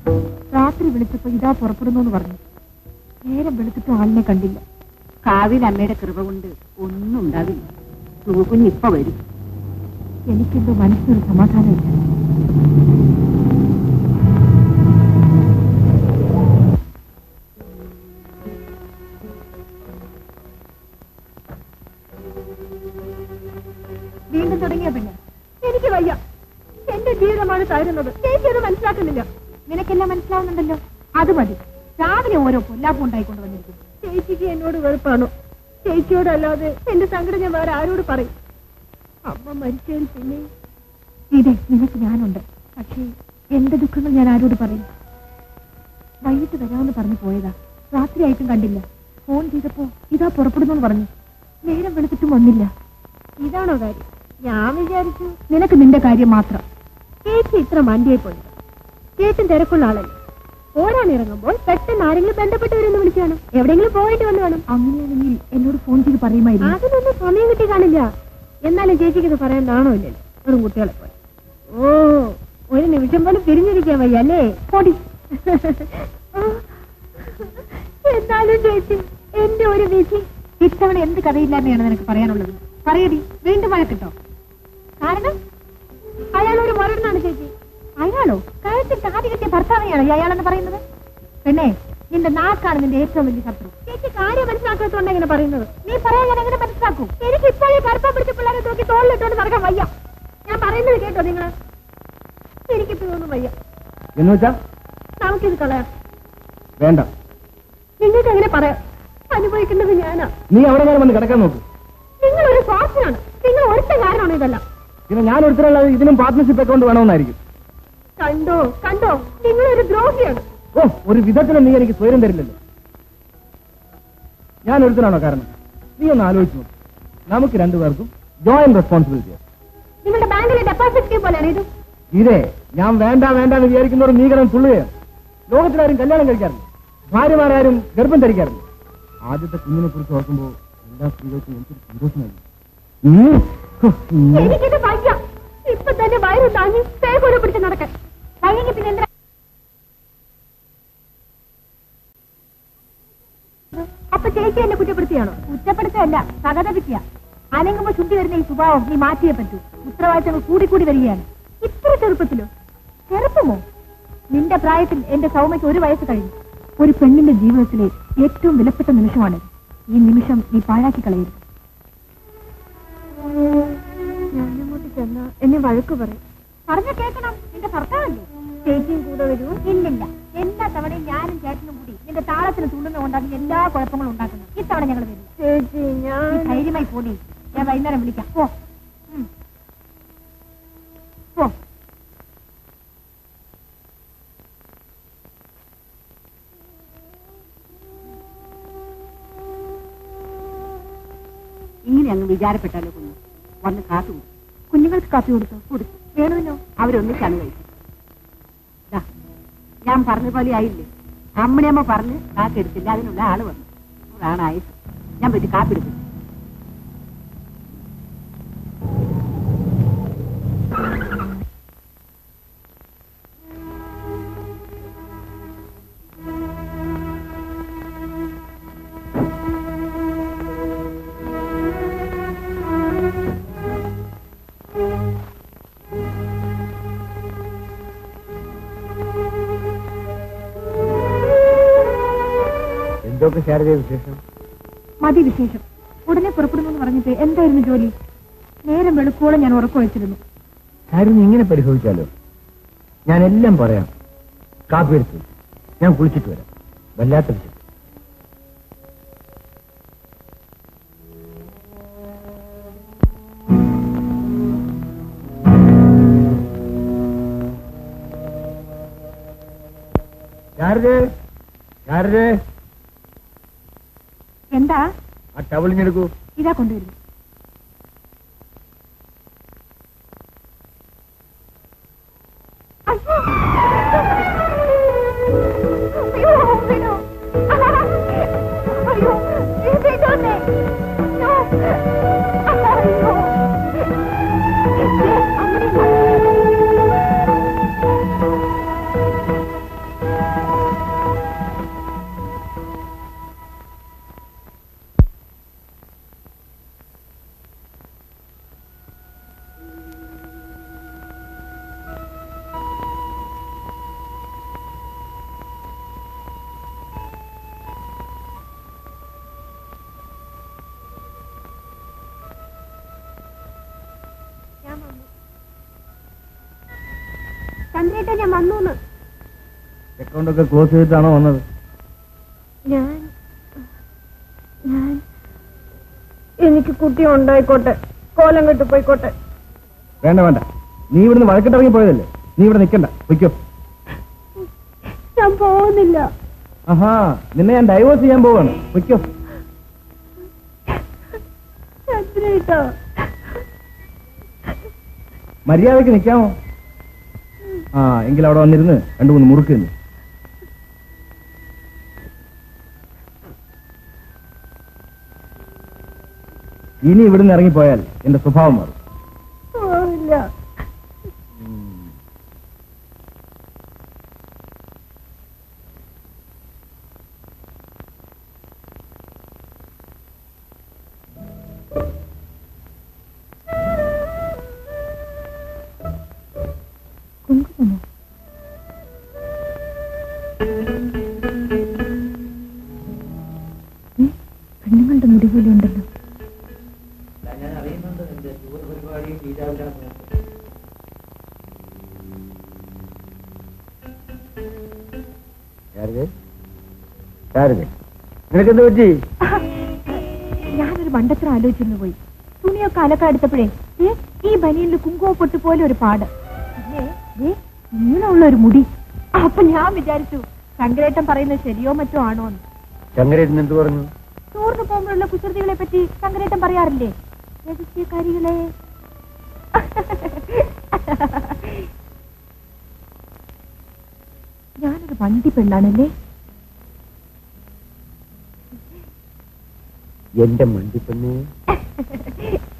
രാത്രി വിളിച്ചപ്പോ ഇതാ പുറപ്പെടുന്നു എന്ന് പറഞ്ഞു നേരം വെളുത്തിട്ടും ആളിനെ കണ്ടില്ല കാവിൽ അമ്മയുടെ കൃപ കൊണ്ട് ഒന്നും ഉണ്ടാവില്ല തൂക്കുഞ്ഞ് ഇപ്പൊ വരും എനിക്കെന്തോ മനസ്സിനൊരു സമാധാനമില്ല വീണ്ടും തുടങ്ങിയ പിന്നെ എനിക്ക് വയ്യ എന്റെ ജീവിതമാണ് തരുന്നത് ചേച്ചി അത് മനസ്സിലാക്കുന്നില്ല നിനക്കെല്ലാം മനസ്സിലാവുന്നുണ്ടല്ലോ അത് മതി രാവിലെ ഓരോ പൊല്ലാപ്പ് ഉണ്ടായിക്കൊണ്ട് വന്നിരിക്കും ചേച്ചിക്ക് എന്നോട് വെറുപ്പാണോ ചേച്ചിയോടല്ലാതെ എന്റെ സങ്കടം ഞാൻ വേറെ ആരോട് പറയും അമ്മ മരിച്ചതിൽ പിന്നെ ഇതേ നിനക്ക് ഞാനുണ്ട് പക്ഷേ എന്റെ ദുഃഖങ്ങൾ ഞാൻ ആരോട് പറയും വൈകിട്ട് വരാമെന്ന് പറഞ്ഞു പോയതാ രാത്രിയായിട്ടും കണ്ടില്ല ഫോൺ ചെയ്തപ്പോ ഇതാ പുറപ്പെടുന്നു പറഞ്ഞു നേരം വെളുത്തിട്ടും വന്നില്ല ഇതാണോ കാര്യം ഞാൻ വിചാരിച്ചു നിനക്ക് നിന്റെ കാര്യം മാത്രം ചേച്ചി ഇത്ര മണ്ടിയെ പോയി ചേച്ചൻ തിരക്കുള്ള ആളല്ലേ ഓടാൻ ഇറങ്ങുമ്പോൾ പെട്ടെന്ന് ആരെങ്കിലും ബന്ധപ്പെട്ടവരെന്ന് വിളിച്ചു കാണും എവിടെയെങ്കിലും പോയിട്ട് വന്ന് കാണും അങ്ങനെയാണെങ്കിൽ എന്നോട് ഫോൺ ചെയ്ത് പറയുമായിരുന്നു അതിനൊന്നും സമയം കിട്ടി കാണില്ല എന്നാലും ചേച്ചിക്ക് ഇത് പറയാൻ നാണോ ഇല്ലല്ലോ വെറും കുട്ടികളെ പോലെ ഓ ഒരു നിമിഷം പോലും പിരിഞ്ഞിരിക്കാൻ വയ്യ അല്ലേ പൊടി എന്നാലും ചേച്ചി എന്റെ ഒരു വിധി ഇത്തവണ എന്ത് കഥയില്ലാതെയാണ് നിനക്ക് പറയാനുള്ളത് പറയടി വീണ്ടും വഴക്കിട്ടോ കാരണം അയാൾ ഒരു മരണാണ് ചേച്ചി അയാളോ കഴുത്തിൽ താടി കെട്ടിയ ഭർത്താവിനെയാണോ ഈ അയാളെന്ന് പറയുന്നത് പെണ്ണേ നിന്റെ നാക്കാണ് നിന്റെ ഏറ്റവും വലിയ ശത്രു ചേച്ചി കാര്യം മനസ്സിലാക്കാത്തോണ്ട് എങ്ങനെ പറയുന്നത് നീ പറയാൻ ഞാൻ എങ്ങനെ മനസ്സിലാക്കും എനിക്ക് ഇപ്പോഴേ കറുപ്പം പിടിച്ച പിള്ളേരെ നോക്കി തോളിലിട്ടോണ്ട് നടക്കാൻ വയ്യ ഞാൻ പറയുന്നത് കേട്ടോ നിങ്ങൾ എനിക്കിപ്പോഴൊന്നും വയ്യ എന്ന് വെച്ചാ നമുക്കിത് കളയാം വേണ്ട നിങ്ങൾക്ക് എങ്ങനെ പറയാം അനുഭവിക്കേണ്ടത് ഞാനാ നീ അവിടെ നേരം വന്ന് കിടക്കാൻ നോക്ക് നിങ്ങൾ ഒരു സ്വാർത്ഥനാണ് നിങ്ങൾ ഒരുത്ത കാരണമാണ് ഇതെല്ലാം പിന്നെ ഞാൻ ഒരുത്തരല്ലാതെ ഇതിനും പാർട്ട്ണർഷിപ്പ് അക്കൗണ്ട് വേണമെന്നായിരിക്കും കണ്ടോ കണ്ടോ നിങ്ങളൊരു ദ്രോഹിയാണ് ഓ ഒരു വിധത്തിലും നീ എനിക്ക് സ്വയം തരില്ലല്ലോ ഞാൻ ഒരുത്തനാണോ കാരണം നീ ഒന്ന് ആലോചിച്ചു നോക്ക് നമുക്ക് രണ്ടുപേർക്കും ജോയിന്റ് റെസ്പോൺസിബിലിറ്റി നിങ്ങളുടെ ബാങ്കിലെ ഡെപ്പോസിറ്റ് സ്കീം പോലെയാണ് ഇത് ഇതേ ഞാൻ വേണ്ട വേണ്ട എന്ന് വിചാരിക്കുന്നവർ നീ കിടന്ന് തുള്ളുകയാണ് ലോകത്തിലാരും കല്യാണം കഴിക്കാറില്ല ഭാര്യമാരാരും ഗർഭം ധരിക്കാറില്ല ആദ്യത്തെ കുഞ്ഞിനെ കുറിച്ച് ഓർക്കുമ്പോൾ എല്ലാ സ്ത്രീകൾക്കും എനിക്കൊരു സന്തോഷമായി ഉം. ഉം. എനിക്കിത് വയ്യ ഇപ്പൊ തന്നെ വയറ് താങ്ങി പേകൊരു പിടിച്ച് നടക്കാൻ വയ്യെങ്കിൽ പിന്നെ എന്താ അപ്പൊ ചേച്ചി എന്നെ കുറ്റപ്പെടുത്തിയാണോ കുറ്റപ്പെടുത്തല്ല സഹതപിക്കുക അനങ്ങുമ്പോ ശുദ്ധി വരുന്ന ഈ സ്വഭാവം നീ മാറ്റിയേ പറ്റൂ ഉത്തരവാദിത്തങ്ങൾ കൂടി കൂടി വരികയാണ് ഇത്ര ചെറുപ്പത്തിലോ ചെറുപ്പമോ നിന്റെ പ്രായത്തിൽ എന്റെ സൗമ്യക്ക് ഒരു വയസ്സ് കഴിഞ്ഞു ഒരു പെണ്ണിന്റെ ജീവിതത്തിലെ ഏറ്റവും വിലപ്പെട്ട നിമിഷമാണ് ഈ നിമിഷം നീ പാഴാക്കി കളയരുത് ഞാനങ്ങോട്ട് ചെന്ന എന്നെ വഴക്ക് പറയും പറഞ്ഞ കേൾക്കണം നിന്റെ ഭർത്താവല്ലേ ചേച്ചിയും കൂടെ വരൂ ഇല്ലില്ല എല്ലാ തവണയും ഞാനും ചേട്ടനും കൂടി നിന്റെ താളത്തിന് തുള്ളുന്ന കൊണ്ടാണ് നീ എല്ലാ കുഴപ്പങ്ങളും ഉണ്ടാക്കുന്നത് ഇത്തവണ ഞങ്ങൾ വരും ചേച്ചി ഞാൻ ധൈര്യമായി പോടി ഞാൻ വൈകുന്നേരം വിളിക്കാം പോ ഉം. പോ ഇങ്ങനെ അങ്ങ് വിചാരപ്പെട്ടാലോ കുഞ്ഞു വന്ന് കാത്തു കൊടുക്കും കുഞ്ഞുങ്ങൾക്ക് കാപ്പി കൊടുത്തു കൊടുത്തു വേണമല്ലോ അവരൊന്നിച്ചാണ് കഴിച്ചത് ദാ, ഞാൻ പറഞ്ഞ പോലെ ആയില്ലേ അമ്മണിയമ്മ പറഞ്ഞ് കാക്കെടുത്തില്ല അതിനുള്ള ആള് വന്നു അതാണ് ആയത് ഞാൻ പറ്റി കാപ്പിടുന്നു എന്തൊക്കെ ശാരദ വിശേഷം മതി വിശേഷം ഉടനെ പുറപ്പെടുമെന്ന് പറഞ്ഞിട്ട് എന്തായിരുന്നു ജോലി നേരം വെളുക്കോളം ഞാൻ ഉറക്കം വെച്ചിരുന്നു കാര്യം ഇങ്ങനെ പരിഭവിച്ചാലോ ഞാൻ എല്ലാം പറയാം കാപ്പി എടുത്തു ഞാൻ കുളിച്ചിട്ട് വരാം വല്ലാത്ത വിശേഷം ശാരദേ ശാരദേ എന്താ ആ ടവളിഞ്ഞെടുക്കൂ ഇതാ കൊണ്ടുവരുന്നു അയ്യോ! അയ്യോ, വിനു! അയ്യോ, ഇത് ഇതൊന്നെ! അയ്യോ! അയ്യോ! അമ്മേ, പറഞ്ഞിട്ടാ ഞാൻ വന്നു അക്കൗണ്ട് ഒക്കെ ക്ലോസ് ചെയ്തിട്ടാണോ വന്നത് ഞാൻ ഞാൻ എനിക്ക് കുട്ടി ഉണ്ടായിക്കോട്ടെ കോലം കെട്ട് പോയിക്കോട്ടെ വേണ്ട വേണ്ട നീ ഇവിടുന്ന് വഴക്കിട്ടിറങ്ങി പോയതല്ലേ നീ ഇവിടെ നിൽക്കണ്ട പൊയ്ക്കോ ഞാൻ പോകുന്നില്ല ആഹാ നിന്നെ ഞാൻ ഡൈവേഴ്സ് ചെയ്യാൻ പോവാണ് പൊയ്ക്കോ ചന്ദ്രേട്ടാ മര്യാദക്ക് നിൽക്കാമോ ആ എങ്കിൽ അവിടെ വന്നിരുന്ന് രണ്ടു മൂന്ന് മുറുക്ക് തിന്ന്. ഇനി ഇവിടുന്ന് ഇറങ്ങിപ്പോയാൽ എന്റെ സ്വഭാവം മാറും പോവില്ല കുങ്കുമോ പെണ്ണുങ്ങളുടെ മുടി പോലെ ഉണ്ടല്ലോ നിനക്കെന്ത് പറ്റി ഞാനൊരു മണ്ടത്ര ആലോചിച്ചിരുന്നു പോയി തുണിയൊക്കെ അലക്ക എടുത്തപ്പോഴേ ഏ, ഈ ബനിയനിൽ കുങ്കുമ പൊട്ട് പോലെ ഒരു പാട് പിന്നെ, ദേ, ഇങ്ങനെയുള്ള ഒരു മുടി അപ്പൊ ഞാൻ വിചാരിച്ചു ശങ്കരേട്ടൻ പറയുന്നത് ശരിയോ മറ്റോ ആണോ എന്ന് ചങ്ങരേട്ടൻ എന്ത് പറഞ്ഞു ടൂറിന് പോകുമ്പോഴുള്ള കുസൃതികളെ പറ്റി ശങ്കരേട്ടൻ പറയാറില്ലേ രഹസ്യക്കാരികളെ ഞാനൊരു വണ്ടി പെണ്ണാണല്ലേ എന്റെ മണ്ടിപ്പെണ്ണേ